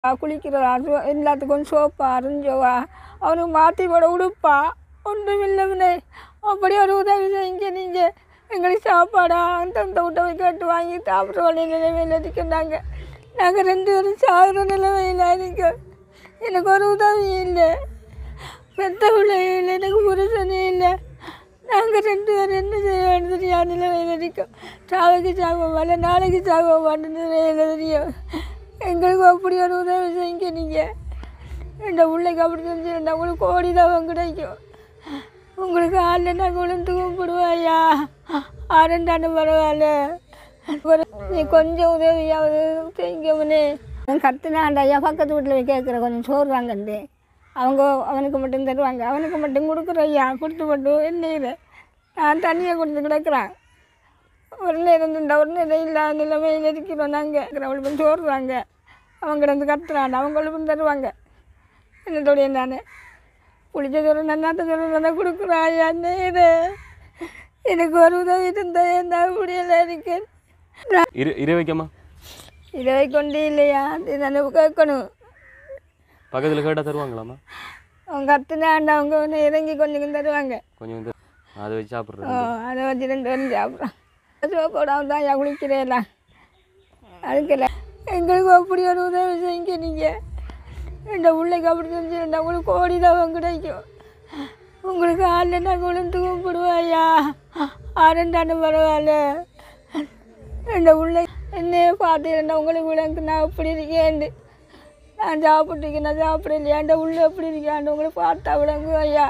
குளிக்கிறதா so- எல்லாத்துக்கும் சோப்பா அரிஞ்சோவா அவனுக்கு மாற்றி போட உடுப்பா ஒன்றும் இல்லைவனே அப்படி ஒரு உதவி செய்யுங்க நீங்கள் எங்களுக்கு சாப்பாடா அந்த அந்த உதவி கேட்டு வாங்கி சாப்பிட்ற வழி நிலைமையில் இருக்கின்றாங்க நாங்கள் ரெண்டு பேரும் சாகுற நிலைமையில் இருக்கோம் எனக்கு ஒரு உதவி இல்லை பெத்த பிள்ளை இல்லை எனக்கு புருஷனே இல்லை நாங்கள் ரெண்டு பேரும் என்ன செய்ய வேண்டியது தெரியாது நிலைமையில் இருக்கோம் சாவைக்கு சாகுவோம் வரல நாளைக்கு சாகுவோம் மாட்டேன் நிலையில் தெரியும் எங்களுக்கு அப்படி ஒரு உதவி செய்யுங்க நீங்கள் என் பிள்ளைக்கு அப்படி செஞ்சுருந்தா உங்களுக்கு கோடி தான் கிடைக்கும் உங்களுக்கு ஆளில் நாங்கள் விழுந்து கும்பிடுவோம் ஐயா ஆரண்டாண்டு பரவாயில்ல ஒரு நீ கொஞ்சம் உதவியாவது செய்யுங்கவனே கத்துனாண்டா ஐயா பக்கத்து வீட்டில் போய் கேட்குற கொஞ்சம் சோறு வாங்கண்டு அவங்க அவனுக்கு மட்டும் தருவாங்க அவனுக்கு மட்டும் கொடுக்குற ஐயா கொடுத்து மட்டும் என்ன இது நான் தண்ணியை கொடுத்து கிடக்குறான் ஒரு நேரம் திண்டா ஒரு நேரம் இல்லாத நிலைமையில் இருக்கிறோம் நாங்கள் அவளுக்கு சோறு வாங்க அவங்க கிடந்து கத்துறான் அவங்களுக்கும் தருவாங்க என்னுடைய நான் குளிச்ச சோறு நன்னாத்த சோறு நல்லா கொடுக்குறான் ஐயா என்ன இது எனக்கு ஒரு உதவி இருந்தா என்ன முடியல எனக்கு இரு இரு வைக்கம்மா இதை கொண்டு இல்லையா அது நான் கேட்கணும் பக்கத்தில் கேட்டால் தருவாங்களாம்மா அவங்க கத்துனாண்டா அவங்க ஒன்று இறங்கி கொஞ்சம் தருவாங்க கொஞ்சம் வந்து அதை வச்சு ஓ சாப்பிட்றேன் அதை வச்சு ரெண்டு வந்து சாப்பிட்றான் சோப்போடாம தான் ஐயா குளிக்கிறேலாம் அதுக்கல எங்களுக்கு அப்படி ஒரு உதவி செய்யுங்க நீங்கள் என் பிள்ளைக்கு அப்படி செஞ்சுருந்தா உங்களுக்கு கோடி தான் கிடைக்கும் உங்களுக்கு ஆளில் நாங்கள் விழுந்து கும்பிடுவோம் ஐயா ஆரண்டாண்டு பரவாயில்ல என் பிள்ளை என்னையே பார்த்துருந்தா உங்களுக்கு விளக்கு நான் அப்படி இருக்கேன் நான் சாப்பிட்டுருக்கேன் நான் சாப்பிடலையா என் உள்ள எப்படி இருக்காண்டு உங்களை பார்த்தா விளங்கு ஐயா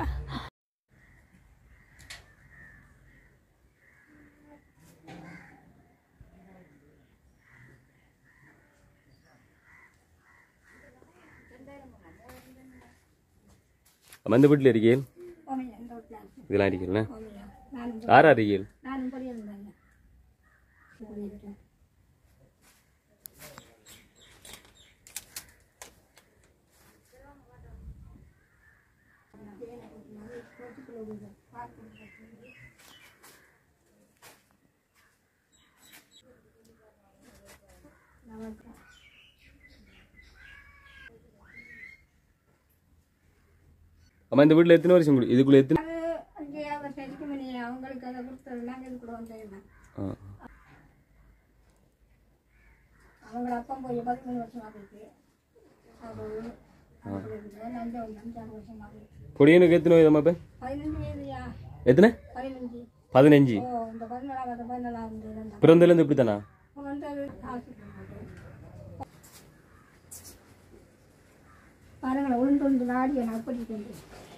அம்மா இந்த வீட்டில் இருக்கீள் இதெல்லாம் இருக்கீங்களா யார் யார் இருக்கீள் நானும் படியிருந்தேங்க இருக்கேன் அம்மா இந்த வீட்டில் எத்தனை வருஷம் குடி இதுக்குள்ளே எத்தனை அது அங்கே அவர் சரிக்கு மணி அவங்களுக்கு அதை கொடுத்தது நாங்கள் இது கூட வந்தேன் ஆ அவங்கள அப்பா போய் பதிமூணு வருஷம் ஆகுது அது அஞ்சு அஞ்சாறு வருஷம் ஆகுது பொடியனுக்கு எத்தனை வயதம்மா இப்போ பதினஞ்சு வயதுயா எத்தனை பதினஞ்சு பதினஞ்சு ஓ இந்த பதினேழாவது பதினேழாவது இருந்தா பிறந்ததுலேருந்து இப்படி தானா வந்து அது ஹாஸ்பிட்டல் பாருங்களேன் உளுந்து உளுந்து நாடி நான் அப்படி கொண்டு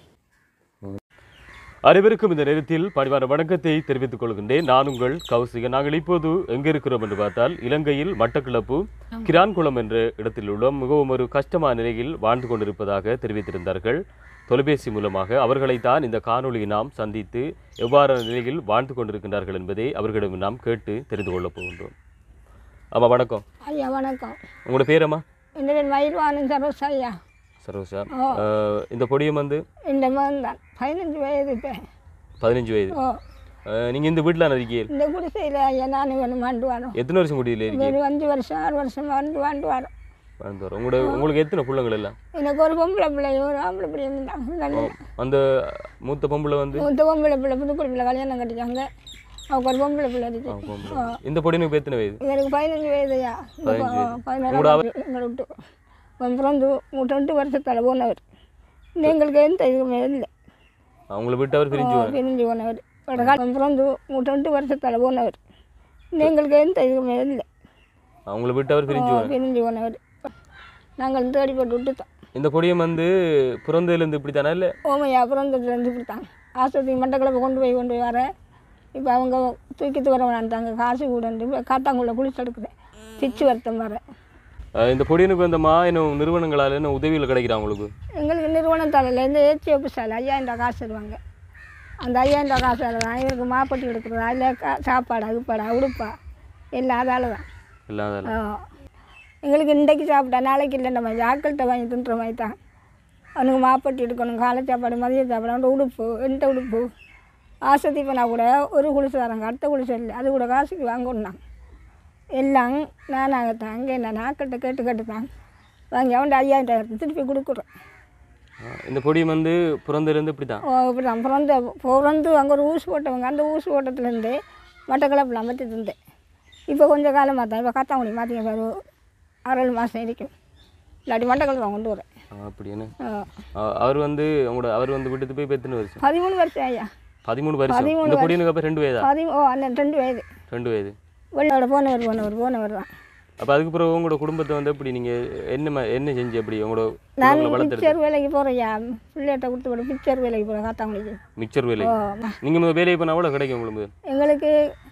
அனைவருக்கும் இந்த நேரத்தில் பணிவான வணக்கத்தை தெரிவித்துக் கொள்கின்றேன் நான் உங்கள் கௌசிக நாங்கள் இப்போது எங்கே இருக்கிறோம் என்று பார்த்தால் இலங்கையில் மட்டக்களப்பு கிரான்குளம் என்ற இடத்தில் உள்ள மிகவும் ஒரு கஷ்டமான நிலையில் வாழ்ந்து கொண்டிருப்பதாக தெரிவித்திருந்தார்கள் தொலைபேசி மூலமாக அவர்களைத்தான் இந்த காணொளியை நாம் சந்தித்து எவ்வாறான நிலையில் வாழ்ந்து கொண்டிருக்கின்றார்கள் என்பதை அவர்களிடம் நாம் கேட்டு தெரிந்து கொள்ளப் போகின்றோம் ஆமாம் வணக்கம் ஐயா வணக்கம் உங்களோட பேரம்மா இந்த பேர் மயில்வானன் சரோஸ் ஐயா சரோஷா ஓ. அஹ், இந்த பொடியம் வந்து இந்த மகன் தான் பதினஞ்சு வயது இப்போ பதினஞ்சு வயது ஓ அஹ், நீங்க இந்த வீட்டில் இருக்கீங்க இந்த குடிசையில் ஐயா நானும் வேணும் வாண்டு வரோம் எத்தனை வருஷம் குடியில் இருக்கீங்க ஒரு அஞ்சு வருஷம் ஆறு வருஷம் வந்து வாண்டு வரோம் வாழ்ந்து வரோம் உங்களோட உங்களுக்கு எத்தனை பிள்ளைங்கள் எல்லாம் எனக்கு ஒரு பொம்பளை பிள்ளையும் ஒரு ஆம்பளை பிள்ளையும் இருந்தாங்க அந்த மூத்த பொம்பளை வந்து மூத்த பொம்பளை பிள்ளை புதுக்குடி பிள்ளை கல்யாணம் கட்டிக்காங்க அவங்க ஒரு பொம்பளை பிள்ளை இருக்கு ஆ, பொம்பளை. இந்த பொடினுக்கு இப்ப எத்தனை வயது இவருக்கு பதினஞ்சு வயதுயா பதினேழு எங்களை விட்டு அவன் பிறந்து மூ- ரெண்டு வருஷத்தில் போனவர் இன்னும் எங்களுக்கு எந்த இதுவுமே இல்லை அவங்கள விட்டு அவர் பிரிஞ்சு வர- பிரிஞ்சு போனவர் அவன் பிறந்து மூ- ரெண்டு வருஷத்தில் போனவர் இன்னும் எங்களுக்கு எந்த இதுவுமே இல்லை அவங்கள விட்டு அவர் பிரிஞ்சு வர- பிரிஞ்சு போனவர் நாங்கள் தேடி போட்டு விட்டுட்டோம் இந்த பொடியம் வந்து பிறந்ததுலேருந்து இப்படி தானே இல்லை ஓமையா பிறந்ததுலேருந்து கொடுத்தாங்க ஆஸ்பத்திரி மட்டக்களப்பை கொண்டு போய் கொண்டு போய் வரேன் இப்போ அவங்க தூக்கிட்டு வர வேணான்ட்டாங்க காசு கூட காத்தாங்குள்ள குளிச்சு எடுக்குது பிச்சு வருத்தம் வரேன் இந்த பொடியனுக்கு அந்த மா என்ன நிறுவனங்களால் என்ன உதவிகள் கிடைக்கிறா உங்களுக்கு எங்களுக்கு நிறுவனத்தால் இந்த ஏச்சி ஆஃபீஸால் ஐயாயிரம் ரூபா காசு தருவாங்க அந்த ஐயாயிரம் ரூபா காசு தான் இவருக்கு மாப்பட்டி எடுக்கிறது அதில் கா சாப்பாடா கிப்பாடா உடுப்பா எல்லாம் அதால் தான் எல்லாம் ஆ. எங்களுக்கு இன்றைக்கு சாப்பிட்டா நாளைக்கு இல்லை நம்ம ஆக்கள்கிட்ட வாங்கி தின்ற மாதிரி தான் அவனுக்கு மாப்பட்டி எடுக்கணும் காலை சாப்பாடு மதிய சாப்பாடு அவன் உடுப்பு என்கிட்ட உடுப்பு ஆசத்தி பண்ணால் கூட ஒரு குளிசு தராங்க அடுத்த குளிசு இல்லை அது கூட காசுக்கு வாங்கணும் எல்லாம் நானாகத்தான் அங்கே நான் ஆக்கள்கிட்ட கேட்டு கேட்டு தான் வாங்கி அவன் ஐயாயிரம் திருப்பி கொடுக்குறோம் ஆ, இந்த பொடியும் வந்து பிறந்திருந்து இப்படி தான் ஓ இப்படி தான் பிறந்த பிறந்து அங்கே ஒரு ஊசி போட்டவங்க அந்த ஊசி போட்டத்துலேருந்து மட்டக்களப்பில் அமைத்து இருந்தேன் இப்போ கொஞ்சம் காலமாக தான் இப்போ காத்தாங்குடி மாற்றிங்க பேர் அரை மாதம் இருக்கும் இல்லாட்டி மட்டக்களப்பு கொண்டு வரேன் ஆ, அப்படின்னு ஆ. ஆ, அவர் வந்து உங்களோட அவர் வந்து விட்டுட்டு போய் இப்போ எத்தனை வருஷம் பதிமூணு வருஷம் ஐயா பதிமூணு வருஷம் பதிமூணு இந்த பொடியனுக்கு அப்போ ரெண்டு வயதா பதிமூ ஓ அந்த ரெண்டு வயது ரெண்டு வயது வெளியோட போனவர் போனவர் போனவர் தான் அப்போ அதுக்கு பிறகு உங்களோட குடும்பத்தை வந்து எப்படி நீங்கள் என்ன மா- என்ன செஞ்சு எப்படி உங்களோட நான் குடும்பங்களை வளர்த்துறது பிக்சர் வேலைக்கு போகிறேன்யா பிள்ளைகிட்ட கொடுத்து போட பிக்சர் வேலைக்கு போகிறேன் காத்தாங்குடிக்கு மிக்சர் வேலை ஓ நீங்கள் முதல் வேலையை பண்ணால் எவ்வளோ கிடைக்கும் உங்களுக்கு எங்களுக்கு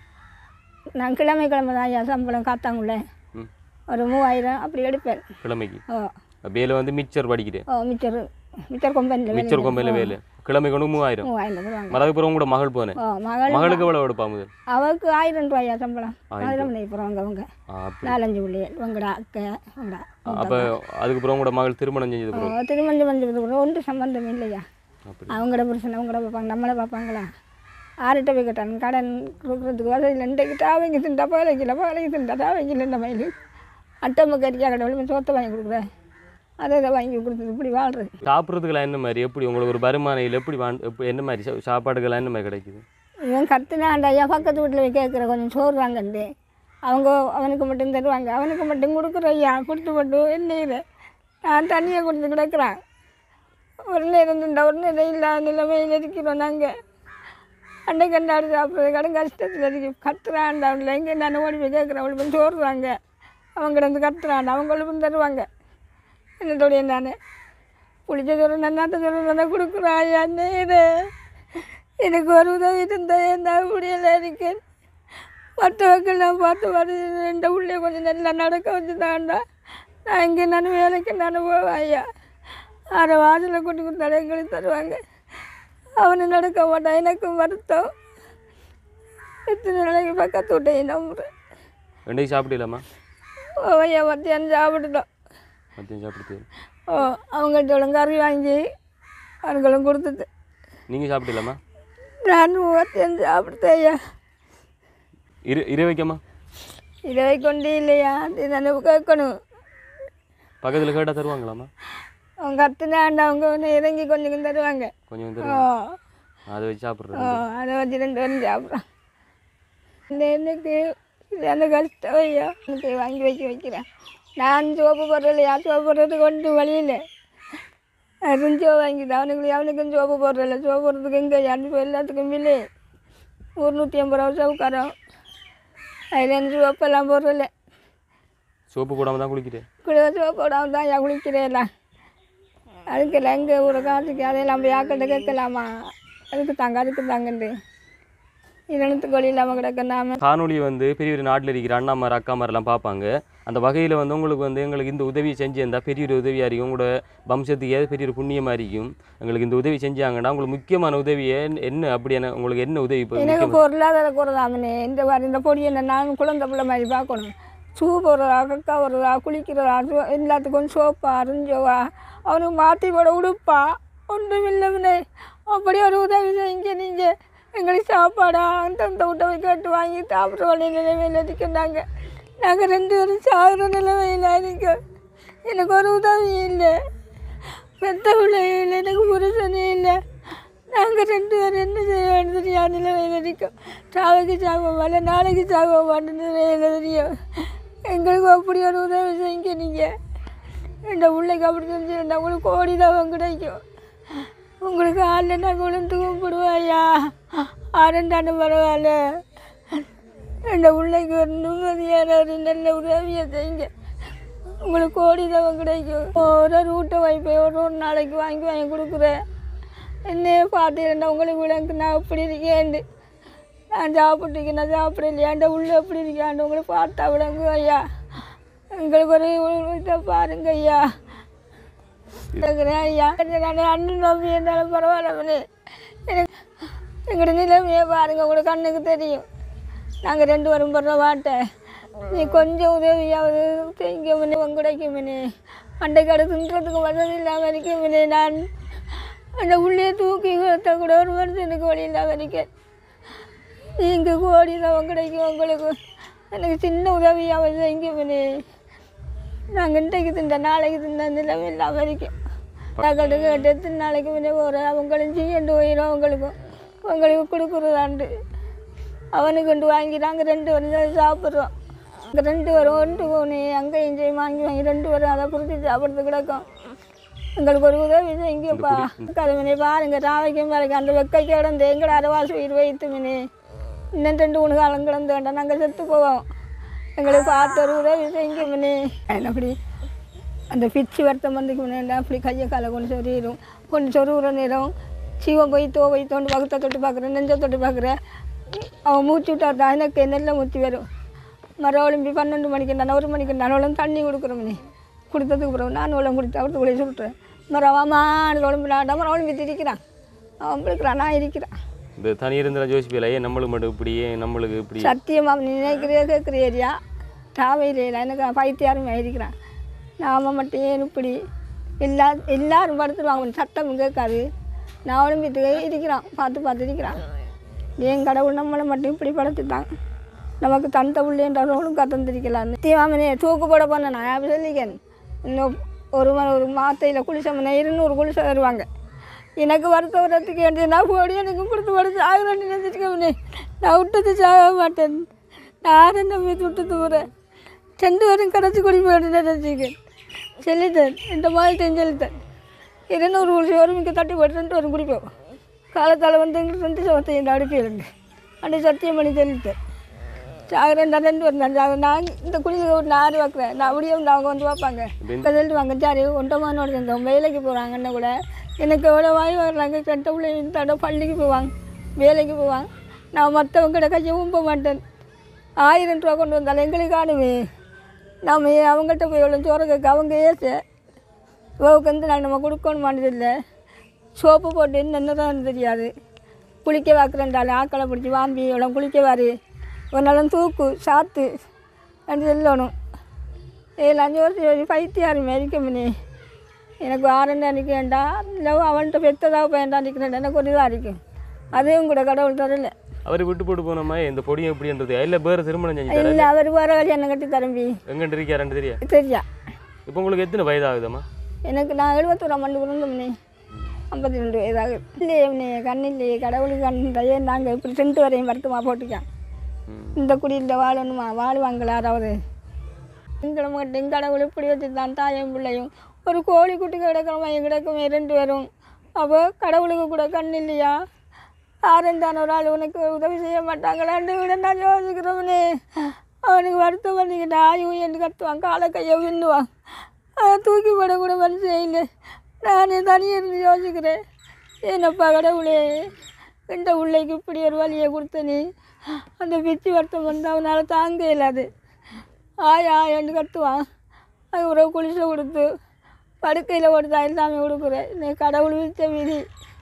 நான் கிழமை கிழமை தான் ஐயா சம்பளம் காத்தாங்குள்ள ம் ஒரு மூவாயிரம் அப்படி எடுப்பேன் கிழமைக்கு ஓ வேலை வந்து மிக்சர் படிக்கிறேன் ஓ மிச்சர் மிச்சர் கொம்பனில் மிக்சர் கொம்பையில் வேலை கிழமை கொண்டு மூவாயிரம் மூவாயிரம் தருவாங்க அதுக்கு பிறகு உங்களோட மகள் போனேன் ஓ மகள் மகளுக்கு எவ்வளோ எடுப்பா முதல் அவருக்கு ஆயிரம் ரூபாயா சம்பளம் ஆயிரம் மணி போகிறவங்க அவங்க ஆ, அப்படி நாலஞ்சு பிள்ளைகள் உங்கடா அக்கை உங்கடா அப்போ அதுக்கு பிறகு உங்களோட மகள் திருமணம் செஞ்சது பிறகு திருமணம் வந்து ஒன்றும் சம்பந்தம் இல்லையா அப்படி அவங்களோட புருஷன் அவங்கள பார்ப்பாங்க நம்மளை பார்ப்பாங்களா ஆறுகிட்ட போய் கட்டான் கடன் கொடுக்குறதுக்கு வசதியில் இன்றைக்கு தாவைங்க திண்டா பகலைக்கில் பகலைக்கு திண்டா தாவைக்கில் இந்த மயில் அட்டம்மை கறிக்கா கடவுள் சோத்தை வாங்கி கொடுக்குறேன் அதை இதை வாங்கி கொடுத்தது இப்படி வாழ்றது சாப்பிட்றதுக்கெல்லாம் என்ன மாதிரி எப்படி உங்களுக்கு ஒரு வருமானம் எப்படி வான் எப்படி என்ன மாதிரி சா- சாப்பாடுகள்லாம் என்ன மாதிரி கிடைக்குது இவன் கத்துனாண்ட ஐயா பக்கத்து வீட்டில் போய் கேட்குற கொஞ்சம் சோறு வாங்கண்டு அவங்க அவனுக்கு மட்டும் தருவாங்க அவனுக்கு மட்டும் கொடுக்குற ஐயா கொடுத்து மட்டும் என்ன இது நான் தண்ணியை கொடுத்து கிடக்குறேன் ஒரு நேரம் திண்டா ஒரு நேரம் இல்லாத நிலைமையில் இருக்கிறோம் நாங்கள் அண்டை கண்டாடு சாப்பிட்றது கடன் கஷ்டத்தில் இருக்கு கத்துறான்டா அவனில் எங்கே நான் ஓடி போய் கேட்குறேன் அவளுக்கு கொஞ்சம் சோறு வாங்க அவங்க கிடந்து கத்துறான்டா அவங்களுக்கும் தருவாங்க என்னுடைய நான் புளிச்ச சோறு நன்னாத்த சோறு நல்லா கொடுக்குறான் ஐயா நேரு எனக்கு ஒரு உதவி இருந்தால் என்ன முடியல இருக்கேன் மற்றவர்கள்லாம் பார்த்து வர ரெண்டு உள்ளே கொஞ்சம் நல்லா நடக்க வச்சுதான்டா நான் இங்கே நான் வேலைக்கு நான் போவேன் ஐயா அரை வாசலில் கொண்டு கொடுத்தாலும் எங்களுக்கு தருவாங்க அவனு நடக்க மாட்டான் எனக்கும் வருத்தம் எத்தனை நாளைக்கு பக்கத்து விட்டையை நம்புகிறேன் ரெண்டையும் சாப்பிடலாமா ஓ ஐயா மத்தியானம் சாப்பிட்டுட்டோம் மத்தியம் சாப்பிடுது ஓ அவங்கள்ட்ட ஒழுங்கறி வாங்கி அவங்களும் கொடுத்துட்டு நீங்கள் சாப்பிடலாமா நான் மத்தியானம் சாப்பிட்டேன் ஐயா இரு இரு வைக்கமா இதை கொண்டு இல்லையா அது நான் கேட்கணும் பக்கத்தில் கேட்டால் தருவாங்களாம்மா அவங்க கத்துனாண்ட அவங்க வந்து இறங்கி கொஞ்சம் கொஞ்சம் தருவாங்க கொஞ்சம் ஓ தருவாங்க அதை வச்சு சாப்பிட்றேன் ஓ அதை வச்சு ரெண்டு பேரும் சாப்பிட்றோம் இந்த எனக்கு இது அந்த கஷ்டம் ஐயா எனக்கு வாங்கி வைக்க வைக்கிறேன் நான் சோப்பு போடுறதில்லையா சோப்பு போடுறது கொண்டு வழியில் அதுவும் சோ வாங்கிது அவனுக்கு அவனுக்கும் சோப்பு போடுறதில்ல சோப்பு போடுறதுக்கு எங்கே யாரும் எல்லாத்துக்கும் விலை ஒரு நூற்றி ஐம்பது ரூபா சவுக்காரம் அதில் எனக்கு சோப்பெல்லாம் போடுறதில்ல சோப்பு போடாமல் தான் குளிக்கிறேன் குளிர சோப்பு போடாமல் தான் ஏன் குளிக்கிறேன் அதுக்கெல்லாம் எங்கே ஒரு காசுக்கு அதையெல்லாம் நம்ம யாக்கிட்ட கேட்கலாமா அதுக்கு தாங்க அதுக்கு தாங்கண்டு இரணத்துக்கு வழி இல்லாமல் கிடக்க நாம காணொலியை வந்து பெரிய ஒரு நாட்டில் இருக்கிற அண்ணாமார் அக்காமாரெல்லாம் பார்ப்பாங்க அந்த வகையில் வந்து உங்களுக்கு வந்து எங்களுக்கு இந்த உதவி செஞ்சிருந்தால் பெரிய ஒரு உதவியாக இருக்கும் உங்களோட வம்சத்துக்கு ஏதாவது பெரிய ஒரு புண்ணியமாக இருக்கும் எங்களுக்கு இந்த உதவி செஞ்சாங்கன்னா உங்களுக்கு முக்கியமான உதவியை என்ன அப்படியான உங்களுக்கு என்ன உதவி இப்போ எனக்கு முக்கியமா- பொருளாதார குறைதாமனே இந்த மாதிரி இந்த பொடி என்ன நான் குழந்தை பிள்ளை மாதிரி பார்க்கணும் ஷூ போடுறதா கக்கா போடுறதா குளிக்கிறதா சோ- எல்லாத்துக்கும் சோப்பா அருஞ்சோவா அவனுக்கு மாற்றி போட உடுப்பா ஒன்றும் இல்லைவனே அப்படி ஒரு உதவி செய்யுங்க நீங்கள் எங்களுக்கு சாப்பாடா அந்த அந்த உதவி கேட்டு வாங்கி சாப்பிட்ற வழி நிலைமையில் இருக்கின்றாங்க நாங்கள் ரெண்டு பேரும் சாகுற நிலைமையில் இருக்கோம் எனக்கு ஒரு உதவி இல்லை பெத்த பிள்ளை இல்லை எனக்கு புருஷனே இல்லை நாங்கள் ரெண்டு பேரும் என்ன செய்ய வேண்டும் தெரியாது நிலைமையில் இருக்கோம் சாவைக்கு சாக வரல நாளைக்கு சாக மாட்டேன் நிலையில் தெரியும் எங்களுக்கு அப்படி ஒரு உதவி செய்யுங்க நீங்கள் இந்த பிள்ளைக்கு அப்படி செஞ்சுருந்தா உங்களுக்கு கோடி தான் கிடைக்கும் உங்களுக்கு ஆளில் நாங்கள் விழுந்து கும்பிடுவோம் ஐயா ஆரண்டாண்டு பரவாயில்ல இந்த பிள்ளைக்கு ஒரு நிம்மதியான ஒரு நல்ல உதவியை செய்யுங்க உங்களுக்கு கோடி தவம் கிடைக்கும் ஒரு ரூட்டை வாய்ப்பை ஒரு ஒரு நாளைக்கு வாங்கி வாங்கி கொடுக்குறேன் என்னையே பார்த்துக்கிறேன் உங்களுக்கு விளக்கு நான் அப்படி இருக்கேன் நான் சாப்பிட்டுருக்கேன் நான் சாப்பிடலையாண்ட உள்ள எப்படி இருக்காண்டு உங்களை பார்த்தா விளங்கு ஐயா எங்களுக்கு ஒரு ஒரு இதை பாருங்க ஐயா இருக்கிறேன் ஐயா நான் அண்ணன் நம்பி இருந்தாலும் பரவாயில்ல எனக்கு எங்களோட நிலைமையை பாருங்க உங்களுக்கு கண்ணுக்கு தெரியும் நாங்கள் ரெண்டு வரும் போடுற வாட்டை நீ கொஞ்சம் உதவியாவது செய்ய முன்னே கிடைக்கும் முன்னே அண்டை கடை தின்றதுக்கு வசதி இல்லாமல் இருக்கும் முன்னே நான் அந்த உள்ளே தூக்கி வைத்த கூட ஒரு மனுஷனுக்கு வழி இல்லாமல் இருக்கேன் நீங்கள் கோடி தான் கிடைக்கும் உங்களுக்கு எனக்கு சின்ன உதவியாவது செய்ய முன்னே நாங்கள் இன்றைக்கு தின்ற நாளைக்கு தின்ற நிலைமை இல்லாமல் இருக்கோம் நாங்கள் கேட்டு எத்தனை நாளைக்கு முன்னே போகிறேன் அவங்களும் செய்யண்டு போயிடும் அவங்களுக்கும் அவங்களுக்கு கொடுக்குறதாண்டு அவனுக்கு கொண்டு வாங்கி நாங்கள் ரெண்டு பேரும் தான் சாப்பிட்றோம் அங்கே ரெண்டு பேரும் ஒன்று போனே அங்கேயும் செய்ய வாங்கி வாங்கி ரெண்டு பேரும் அதை குறித்து சாப்பிட்றது கிடக்கும் எங்களுக்கு ஒரு உதவி செய்யுங்கப்பா கதமனே பாருங்க ராவைக்கும் பாருங்க அந்த வெக்கை கிடந்து எங்களை அரவாசி உயிர் வைத்து மினே இன்னும் ரெண்டு மூணு காலம் கிடந்து வேண்டாம் நாங்கள் செத்து போவோம் எங்களுக்கு பார்த்து ஒரு உதவி செய்யுங்க மினே அப்படி அந்த பிச்சு வருத்தம் வந்துக்கு முன்னாடி அப்படி கையை காலை கொண்டு சொறிடும் கொண்டு சொருகிற நேரம் சீவம் போய் தோ போய் தோண்டு பக்கத்தை தொட்டு பார்க்குறேன் நெஞ்சை தொட்டு பார்க்குறேன் அவன் மூச்சு விட்டா எனக்கு நெல்ல மூச்சு வரும் மறுபடியும் பன்னெண்டு மணிக்கு நான் ஒரு மணிக்கு நான் தண்ணி கொடுக்குறோம்னே கொடுத்ததுக்கு பிறகு நான் உடம்பு கொடுத்து அவருக்கு உடைய சொல்லிட்டேன் மரம் அம்மானு உடம்பு நான் மறுபடியும் இருக்கிறான் அவன் இருக்கிறான் நான் இருக்கிறான் இந்த தனி இருந்தா ஜோசிப்பியல ஏன் நம்மளுக்கு மட்டும் இப்படி ஏன் நம்மளுக்கு இப்படி சத்தியமா நீ நினைக்கிறியா கேட்குறியா தாவையில் எனக்கு பைத்தியாருமே இருக்கிறான் நாம மட்டும் ஏன் இப்படி எல்லா எல்லாரும் படுத்துருவாங்க சட்டம் கேட்காது நான் உடம்பிட்டு இருக்கிறான் பார்த்து பார்த்து இருக்கிறான் ஏன் கடவுள் நம்மளை மட்டும் இப்படி படுத்துட்டான் நமக்கு தந்த உள்ளேன்றவர்களும் கத்தந்திருக்கலாம் தீவாமனே தூக்கு போட போனேன் நான் அப்படி சொல்லிக்கேன் இன்னும் ஒரு மணி ஒரு மாத்தையில் குளிச்சோம்னா இருநூறு குளிசை தருவாங்க எனக்கு வருத்த வரத்துக்கு வேண்டிய நான் போடி எனக்கு கொடுத்து போட சாகுறேன்னு நினைச்சிருக்கேன் நான் விட்டது சாக மாட்டேன் நான் என்ன போய் விட்டு தூரேன் ரெண்டு பேரும் கடைச்சி குடி போயிட்டு நினைச்சிருக்கேன் சொல்லிட்டேன் இந்த மாதிரி சொல்லிட்டேன் இருநூறு குளிச்சு ஒரு மிக்க தட்டி போட்டு ரெண்டு பேரும் குடிப்போம் காலத்தால் வந்து எங்களுக்கு ரெண்டு சவத்தை இந்த அடுப்பிடுங்க அப்படி சத்தியம் பண்ணி சொல்லிட்டேன் சாகுறேன் நான் ரெண்டு பேரும் தான் சாகு நான் இந்த குளிக்க ஒரு ஆறு வைக்கிறேன் நான் அப்படியே வந்து அவங்க வந்து பார்ப்பாங்க இப்போ சொல்லிட்டுவாங்க சரி ஒன்றமானோட இருந்தோம் வேலைக்கு போகிறாங்கன்னு கூட எனக்கு எவ்வளோ வாங்கி வர்றாங்க கெட்ட பிள்ளைங்க தட பள்ளிக்கு போவாங்க வேலைக்கு போவாங்க நான் மற்றவங்க கிட்ட கையவும் போக மாட்டேன் ஆயிரம் ரூபா கொண்டு வந்தாலும் எங்களுக்கு காணுமே நம்ம ஏன் அவங்கள்ட்ட போய் எவ்வளோ சோறு கேட்க அவங்க ஏச இவவுக்கு வந்து நாங்கள் நம்ம கொடுக்கணுமானது இல்லை சோப்பு போட்டு என்ன தான் தெரியாது குளிக்க வைக்கிறேன்டாலும் ஆக்களை பிடிச்சி வாம்பி இவ்வளோ குளிக்க வாரு ஒரு நாளும் தூக்கு சாத்து ரெண்டு சொல்லணும் ஏழு அஞ்சு வருஷம் பைத்தியாரு மரிக்கமுனே எனக்கு ஆரண்டா நிற்கேன்டா இல்லை அவன்கிட்ட பெத்ததாக பயன்டா நிற்கிறேன் எனக்கு ஒரு இதாக இருக்கும் அதையும் கூட கடவுள் தரல அவர் விட்டு போட்டு போனோமா இந்த பொடியும் எப்படின்றது இல்லை வேறு திருமணம் செஞ்சு தர இல்லை அவர் வர வழி என்ன கட்டி தரம்பி எங்கிட்ட இருக்காருன்னு தெரியா தெரியா இப்போ உங்களுக்கு எத்தனை வயதாகுதம்மா எனக்கு நான் எழுபத்தோராம் ஆண்டு பிறந்தோம்னே ஐம்பத்தி ரெண்டு வயதாக இல்லையே கண் இல்லையே கடவுளுக்கு கண் தயே நாங்கள் இப்படி சென்ட் வரையும் வருத்தமா போட்டுக்கேன் ம். இந்த குடியில் வாழணுமா வாழ்வாங்களா யாராவது எங்களை மட்டும் கடவுள் இப்படி வச்சுதான் தாயும் பிள்ளையும் ஒரு கோழி குட்டி கிடக்கிறோமா என் கிடக்குமே ரெண்டு பேரும் அப்போ கடவுளுக்கு கூட கண் இல்லையா ஆரண்டான ஒரு ஆள் உனக்கு உதவி செய்ய மாட்டாங்களான்னு விட நான் யோசிக்கிறவனே அவனுக்கு வருத்தம் பண்ணிக்கிட்டு ஆயும் என்று கத்துவான் காலை கையை விண்ணுவான் அதை தூக்கி போட கூட மனுஷன் இல்லை நானே தனியாக இருந்து யோசிக்கிறேன் என்னப்பா கடவுளே இந்த பிள்ளைக்கு இப்படி ஒரு வழியை கொடுத்த நீ அந்த பிச்சு வருத்தம் வந்து அவனால் தாங்க இயலாது ஆயா என்று கத்துவான் அது ஒரு குளிசை கொடுத்து படுக்கையில் ஒரு எல்லாமே கொடுக்குறேன் நீ கடவுள் விச்ச விதி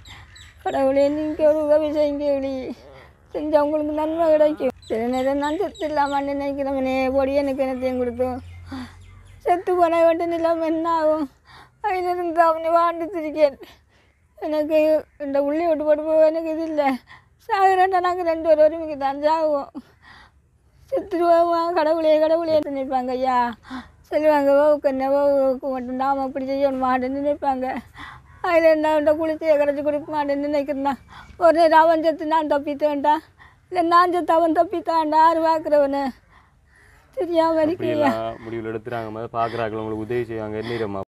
கடவுளே நீங்கள் ஒரு உதவி செய்யுங்க விழி செஞ்சால் உங்களுக்கு நன்மை கிடைக்கும் சில நேரம் நான் செத்து இல்லாமல் நினைக்கிறவனே பொடி எனக்கு என்னத்தையும் கொடுத்தோம் செத்து போன வேண்டிய நிலம் என்ன ஆகும் அதிலிருந்து அவனை வாழ்ந்துட்டிருக்கேன் எனக்கு இந்த உள்ளி விட்டு போட்டு போக எனக்கு இது இல்லை சாகுறேன்டா நாங்கள் ரெண்டு பேரும் ஒருமிக்கு தான் சாகுவோம் செத்துருவோமா கடவுளே கடவுளே நினைப்பாங்க ஐயா சொல்லுவாங்க ஓவுக்கு என்ன ஓவுக்கு மட்டும் நாம் அப்படி செய்யணும் மாட்டேன்னு நினைப்பாங்க அதில் என்ன இந்த குளிச்சு கரைச்சி குடிக்க மாட்டேன்னு நினைக்கிறேன்னா ஒரு நேரம் அவன் செத்து நான் தப்பித்தேன்டா இல்லை நான் செத்து அவன் தப்பித்தான்டா யார் பார்க்குறவனு தெரியாமல் இருக்கீங்க இப்படியெல்லாம் முடிவில் எடுத்துறாங்க பார்க்குறாங்க உங்களுக்கு உதவி செய்வாங்க என்னிடமா